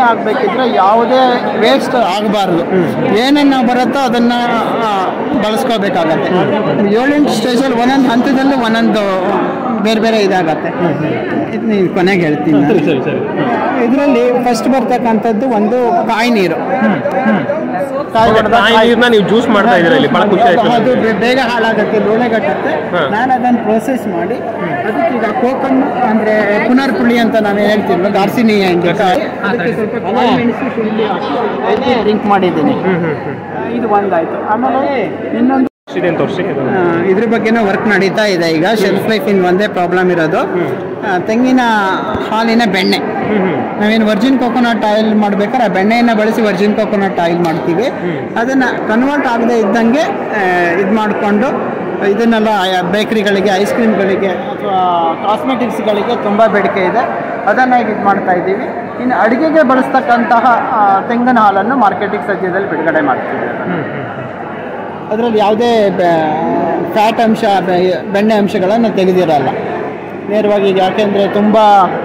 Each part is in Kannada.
ಆಗಬೇಕಿದ್ರೆ ಯಾವುದೇ ವೇಸ್ಟ್ ಆಗಬಾರ್ದು ಏನೇನು ಬರುತ್ತೋ ಅದನ್ನು ಬಳಸ್ಕೋಬೇಕಾಗತ್ತೆ ಏಳೆಂಟು ಸ್ಟೇಜಲ್ಲಿ ಒಂದೊಂದು ಹಂತದಲ್ಲಿ ಒಂದೊಂದು ಬೇರೆ ಬೇರೆ ಇದಾಗತ್ತೆ ಇದು ನೀನು ಕೊನೆಗೆ ಹೇಳ್ತೀನಿ ಸರಿ ಸರಿ ಸರಿ ಇದರಲ್ಲಿ ಫಸ್ಟ್ ಬರ್ತಕ್ಕಂಥದ್ದು ಒಂದು ಕಾಯಿ ನೀರು ಕಾಯಿ ಹೊಡೆದ ಕಾಯಿ ನೀರನ್ನ ನೀವು ಜ್ಯೂಸ್ ಮಾಡ್ತಾ ಇದ್ದೀರಾ ಇಲ್ಲಿ ಭಾಳ ಖುಷಿ ಆಯ್ತು ಅದು ಬೆ- ಬೇಗ ಹಾಳಾಗತ್ತೆ ಲೋಳೆಗಟ್ಟತ್ತೆ ಹಾ. ನಾನು ಅದನ್ನು ಪ್ರೋಸೆಸ್ ಮಾಡಿ ಅದಕ್ಕೆ ಈಗ ಕೋಕಮ್ ಅಂದ್ರೆ ಪುನರ್ ಪುಳಿ ಅಂತ ನಾನು ಹೇಳ್ತಿಲ್ವ ಗಾರ್ಸಿನಿ ಇಂಡಿಕಾಯಿ ಅದಕ್ಕೆ ಸ್ವಲ್ಪ ಕಾಳು ಮೆಣಸು ಶುಂಠಿ ಹಾಕಿ ಡ್ರಿಂಕ್ ಮಾಡಿದ್ದೀನಿ ಇದು ಒಂದಾಯ್ತು ಆಮೇಲೆ ಇನ್ನೊಂದು ಇದೆ ಅಂತ ತೋರಿಸಿ ಇದು. ಆ, ಇದ್ರ ಬಗ್ಗೆನೂ ವರ್ಕ್ ನಡೀತಾ ಇದೆ ಈಗ ಶೆಲ್ಫ್ ಲೈಫ್ ಇನ್ ಒಂದೇ ಪ್ರಾಬ್ಲಮ್ ಇರೋದು ಆ, ತೆಂಗಿನ ಹಾಲಿನ ಬೆಣ್ಣೆ ನಾವೇನು ವರ್ಜಿನ್ ಕೋಕೋನಟ್ ಆಯಿಲ್ ಮಾಡ್ಬೇಕಾದ್ರೆ ಆ ಬೆಣ್ಣೆಯನ್ನು ಬಳಸಿ ವರ್ಜಿನ್ ಕೋಕೋನಟ್ ಆಯಿಲ್ ಮಾಡ್ತೀವಿ ಅದನ್ನು ಕನ್ವರ್ಟ್ ಆಗದೆ ಇದ್ದಂಗೆ ಇದು ಮಾಡಿಕೊಂಡು ಇದನ್ನೆಲ್ಲ ಬೇಕರಿಗಳಿಗೆ ಐಸ್ ಕ್ರೀಮ್ಗಳಿಗೆ ಅಥವಾ ಕಾಸ್ಮೆಟಿಕ್ಸ್ಗಳಿಗೆ ತುಂಬ ಬೇಡಿಕೆ ಇದೆ ಅದನ್ನು ಈಗ ಇದು ಮಾಡ್ತಾ ಇದ್ದೀವಿ ಇನ್ನು ಅಡುಗೆಗೆ ಬಳಸ್ತಕ್ಕಂತಹ ಆ, ತೆಂಗಿನ ಹಾಲನ್ನು ಮಾರ್ಕೆಟಿಗೆ ಸದ್ಯದಲ್ಲಿ ಬಿಡುಗಡೆ ಮಾಡ್ತೀವಿ ಅದರಲ್ಲಿ ಯಾವುದೇ ಫ್ಯಾಟ್ ಅಂಶ ಬೆ- ಬೆಣ್ಣೆ ಅಂಶಗಳನ್ನು ತೆಗೆದಿರಲ್ಲ ನೇರವಾಗಿ ಈಗ ಯಾಕೆಂದರೆ ತುಂಬ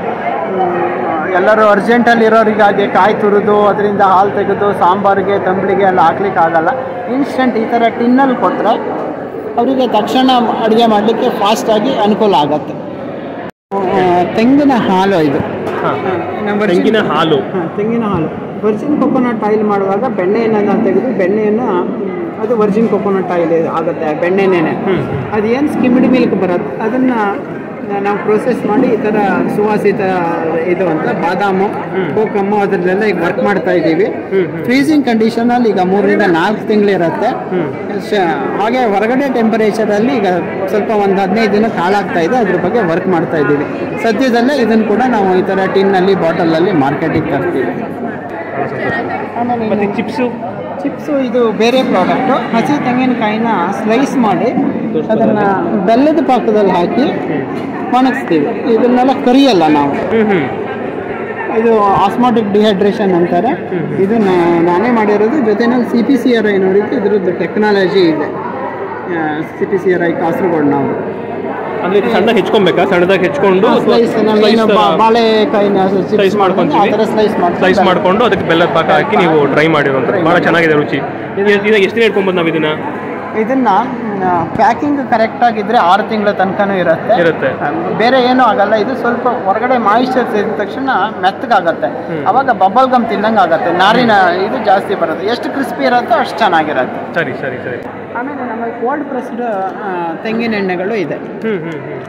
ಎಲ್ಲರೂ ಅರ್ಜೆಂಟಲ್ಲಿ ಇರೋರಿಗಾಗಿ ಕಾಯಿ ತುರಿದು ಅದರಿಂದ ಹಾಲು ತೆಗೆದು ಸಾಂಬಾರಿಗೆ ತಂಬಳಿಗೆ ಎಲ್ಲ ಹಾಕ್ಲಿಕ್ಕೆ ಆಗಲ್ಲ ಇನ್ಸ್ಟೆಂಟ್ ಈ ಥರ ಟಿನ್ನಲ್ಲಿ ಕೊಟ್ಟರೆ ಅವರಿಗೆ ತಕ್ಷಣ ಅಡುಗೆ ಮಾಡಲಿಕ್ಕೆ ಫಾಸ್ಟಾಗಿ ಅನುಕೂಲ ಆಗುತ್ತೆ ಆ, ತೆಂಗಿನ ಹಾಲು ಇದು ಹಾ. ನಮ್ಮ ತೆಂಗಿನ ಹಾಲು ಹಾ, ತೆಂಗಿನ ಹಾಲು ವರ್ಜಿನ್ ಕೊಕೊನಟ್ ಆಯಿಲ್ ಮಾಡುವಾಗ ಬೆಣ್ಣೆಯನ್ನು ತೆಗೆದು ಬೆಣ್ಣೆಯನ್ನು ಅದು ವರ್ಜಿನ್ ಕೊಕೊನಟ್ ಆಯಿಲ್ ಆಗುತ್ತೆ ಬೆಣ್ಣೆನೇ ಅದು ಏನು ಸ್ಕಿಮ್ಡ್ ಮಿಲ್ಕ್ ಬರುತ್ತೆ ಅದನ್ನು ನಾವು ಪ್ರೋಸೆಸ್ ಮಾಡಿ ಈ ಥರ ಸುವಾಸಿತ ಇದು ಅಂತ ಬಾದಾಮು ಕೋಕಮ್ಮು ಅದರಲ್ಲೆಲ್ಲ ಈಗ ವರ್ಕ್ ಮಾಡ್ತಾ ಇದ್ದೀವಿ ಫ್ರೀಸಿಂಗ್ ಕಂಡೀಷನಲ್ಲಿ ಈಗ ಮೂರರಿಂದ ನಾಲ್ಕು ತಿಂಗಳಿರುತ್ತೆ ಶ- ಹಾಗೆ ಹೊರಗಡೆ ಟೆಂಪರೇಚರಲ್ಲಿ ಈಗ ಸ್ವಲ್ಪ ಒಂದು ಹದಿನೈದು ದಿನಕ್ಕೆ ಹಾಳಾಗ್ತಾ ಇದೆ ಅದ್ರ ಬಗ್ಗೆ ವರ್ಕ್ ಮಾಡ್ತಾ ಇದ್ದೀವಿ ಸದ್ಯದಲ್ಲೇ ಇದನ್ನು ಕೂಡ ನಾವು ಈ ಥರ ಟಿನ್ನಲ್ಲಿ ಬಾಟಲಲ್ಲಿ ಮಾರ್ಕೆಟಿಗೆ ತರ್ತೀವಿ ಆಮೇಲೆ ಮತ್ತೆ ಚಿಪ್ಸು ಚಿಪ್ಸು ಇದು ಬೇರೆ ಪ್ರಾಡಕ್ಟು ಹಸಿ ತೆಂಗಿನಕಾಯಿನ ಸ್ಲೈಸ್ ಮಾಡಿ ಅದನ್ನು ಬೆಲ್ಲದ ಪಾಕದಲ್ಲಿ ಹಾಕಿ ಒಣಗಿಸ್ತೀವಿ ಇದನ್ನೆಲ್ಲ ಕರಿಯಲ್ಲ ನಾವು ಹ್ಮ್ ಹ್ಮ್ ಇದು ಆಸ್ಮಾಟಿಕ್ ಡಿಹೈಡ್ರೇಷನ್ ಅಂತಾರೆ ಇದು ನಾ- ನಾನೇ ಮಾಡಿರೋದು ಜೊತೆನಲ್ಲಿ ಸಿ ಪಿ ಸಿ ಆರ್ ಐನವರಿಗೆ ಇದ್ರದ್ದು ಟೆಕ್ನಾಲಜಿ ಇದೆ C P C R I Kasaragod ನಾವು ಅಂದ್ರೆ ಇದು ಸಣ್ಣದಾಗಿ ಹೆಚ್ಕೊಬೇಕಾ ಸಣ್ಣದಾಗಿ ಹೆಚ್ಕೊಂಡು ಸ್ಲೈಸ್ ಏನು ಬಾಳೆಕಾಯಿನ ಸ್ಲೈಸ್ ಚಿಪ್ಸ್ ಮಾಡ್ಕೊಂತೀವಿ ಆ ಥರ ಸ್ಲೈಸ್ ಸ್ಲೈಸ್ ಮಾಡ್ಕೊಂಡು ಮಾಡ್ಕೊಂಡು ಅದಕ್ಕೆ ಬೆಲ್ಲದ ಪಾಕ ಹಾಕಿ ನೀವು ಡ್ರೈ ಮಾಡಿರುವಂಥ ಭಾಳ ಚೆನ್ನಾಗಿದೆ ರುಚಿ ಇದು ಎಷ್ಟು ದಿನ ಇಟ್ಕೊಂಬೋದು ನಾವು ಇದನ್ನ ಇದನ್ನ ಪ್ಯಾಕಿಂಗ್ ಕರೆಕ್ಟ್ ಆಗಿದ್ರೆ ಆರು ತಿಂಗಳ ತನಕನೂ ಇರುತ್ತೆ ಇರುತ್ತೆ ಆ, ಬೇರೆ ಏನೂ ಆಗಲ್ಲ ಇದು ಸ್ವಲ್ಪ ಹೊರಗಡೆ ಮಾಯಿಶ್ಚರ್ ಸೇರಿದ ತಕ್ಷಣ ಮೆತ್ತಗಾಗತ್ತೆ ಅವಾಗ ಬಬಲ್ ಗಮ್ ತಿನ್ನಂಗೆ ಆಗುತ್ತೆ ನಾರಿನ ಇದು ಜಾಸ್ತಿ ಬರುತ್ತೆ ಎಷ್ಟು ಕ್ರಿಸ್ಪಿ ಇರುತ್ತೋ ಅಷ್ಟು ಚೆನ್ನಾಗಿರುತ್ತೆ ಸರಿ ಸರಿ ಸರಿ ಆಮೇಲೆ ನಮಗೆ ಕೋಲ್ಡ್ ಪ್ರೆಸ್ಡ್ ತೆಂಗಿನ ಎಣ್ಣೆಗಳು ಇದೆ ಹ್ಮ್ ಹ್ಮ್ ಹ್ಮ್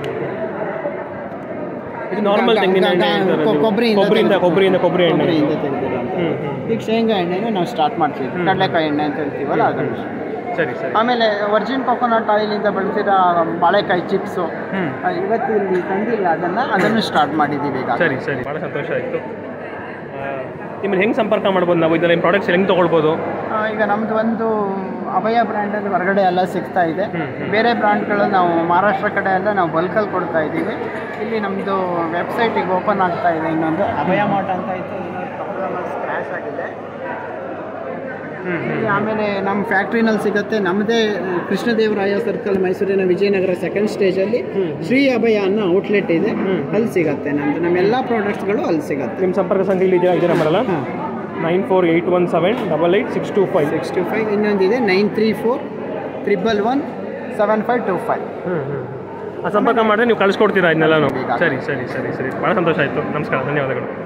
ಇದು ನಾರ್ಮಲ್ ಗ- ತೆಂಗಿನ ಗ- ಎಣ್ಣೆ ಗ- ಅಂತಾರೆ ಕೊ- ನೀವು. ಕೊಬ್ಬರಿಯಿಂದ ಕೊಬ್ಬರಿಯಿಂದ ತೆಗೆದು- ಕೊಬ್ಬರಿಯಿಂದ ಕೊಬ್ಬರಿ ಎಣ್ಣೆ ಕೊಬ್ಬರಿಯಿಂದ ತೆಗೆದಿರೋಂಥದ್ದು. ಹ್ಮ್ ಹ್ಮ್ ಈಗ ಶೇಂಗಾ ಎಣ್ಣೆನೂ ನಾವು ಸ್ಟಾರ್ಟ್ ಮಾಡ್ತೀವಿ ಕಡಲೆಕಾಯಿ ಎಣ್ಣೆ ಅಂತ ಹೇಳ್ತೀವಲ್ಲ ಅದನ್ನು ಸರಿ ಸರಿ ಆಮೇಲೆ ವರ್ಜಿನ್ ಕೊಕೊನಟ್ ಆಯಿಲಿಂದ ಬಳಸಿರೋ ಬಾಳೆಕಾಯಿ ಚಿಪ್ಸು ಹ್ಮ್ ಇವತ್ತು ಇಲ್ಲಿ ತಂದಿಲ್ಲ ಅದನ್ನು ಅದನ್ನು ಸ್ಟಾರ್ಟ್ ಮಾಡಿದ್ದೀವಿ ಈಗ ಸರಿ ಸರಿ ಭಾಳ ಸಂತೋಷ ಆಯಿತು ನಿಮ್ಮನ್ನು ಹೆಂಗೆ ಸಂಪರ್ಕ ಮಾಡ್ಬೋದು ನಾವು ಇದನ್ನ ಪ್ರಾಡಕ್ಟ್ಸ್ ಹೆಂಗೆ ತೊಗೊಳ್ಬೋದು ಆ, ಈಗ ನಮ್ದು ಒಂದು ಅಭಯ ಬ್ರ್ಯಾಂಡಲ್ಲಿ ಹೊರಗಡೆ ಎಲ್ಲ ಸಿಗ್ತಾ ಇದೆ ಹ್ಮ್, ಹ್ಮ್. ಬೇರೆ ಬ್ರ್ಯಾಂಡ್ಗಳು ನಾವು ಮಹಾರಾಷ್ಟ್ರ ಕಡೆ ಎಲ್ಲ ನಾವು ಬಲ್ಕಲ್ಲಿ ಕೊಡ್ತಾ ಇದ್ದೀವಿ ಇಲ್ಲಿ ನಮ್ಮದು ವೆಬ್ಸೈಟ್ ಈಗ ಓಪನ್ ಆಗ್ತಾ ಇದೆ ಇನ್ನೊಂದು ಅಭಯ ಮಾರ್ಟ್ ಅಂತ ಇತ್ತು ಸ್ಕ್ರ್ಯಾಶ್ ಆಗಿದೆ ಇಲ್ಲಿ ಆಮೇಲೆ ನಮ್ಮ ಫ್ಯಾಕ್ಟ್ರಿನಲ್ಲಿ ಸಿಗುತ್ತೆ ನಮ್ಮದೇ ಕೃಷ್ಣದೇವರಾಯ ಸರ್ಕಲ್ ಮೈಸೂರಿನ ವಿಜಯನಗರ ಸೆಕೆಂಡ್ ಸ್ಟೇಜಲ್ಲಿ ಶ್ರೀ ಅಭಯ ಅನ್ನೋ ಔಟ್ಲೆಟ್ ಇದೆ ಅಲ್ಲಿ ಸಿಗುತ್ತೆ ನಮ್ಮದು ನಮ್ಮೆಲ್ಲ ಪ್ರಾಡಕ್ಟ್ಸ್ಗಳು ಅಲ್ಲಿ ಸಿಗುತ್ತೆ ನಿಮ್ಮ ಸಂಪರ್ಕ ಸಂಖ್ಯೆ ಇದೆಯಾ ಇದೆ ನಂಬರಲ್ಲ ಹಾಂ nine four eight one seven double eight six two five six two five ಇನ್ನೊಂದಿದೆ nine three four triple one seven five two five ಹ್ಞೂ ಹ್ಞೂ ಆ ಸಂಪರ್ಕ ಮಾಡಿದ್ರೆ ನೀವು ಕಳಿಸ್ಕೊಡ್ತೀರಾ ಇದನ್ನೆಲ್ಲ ಸರಿ ಸರಿ ಸರಿ ಸರಿ ಭಾಳ ಸಂತೋಷ ಆಯಿತು ನಮಸ್ಕಾರ ಧನ್ಯವಾದಗಳು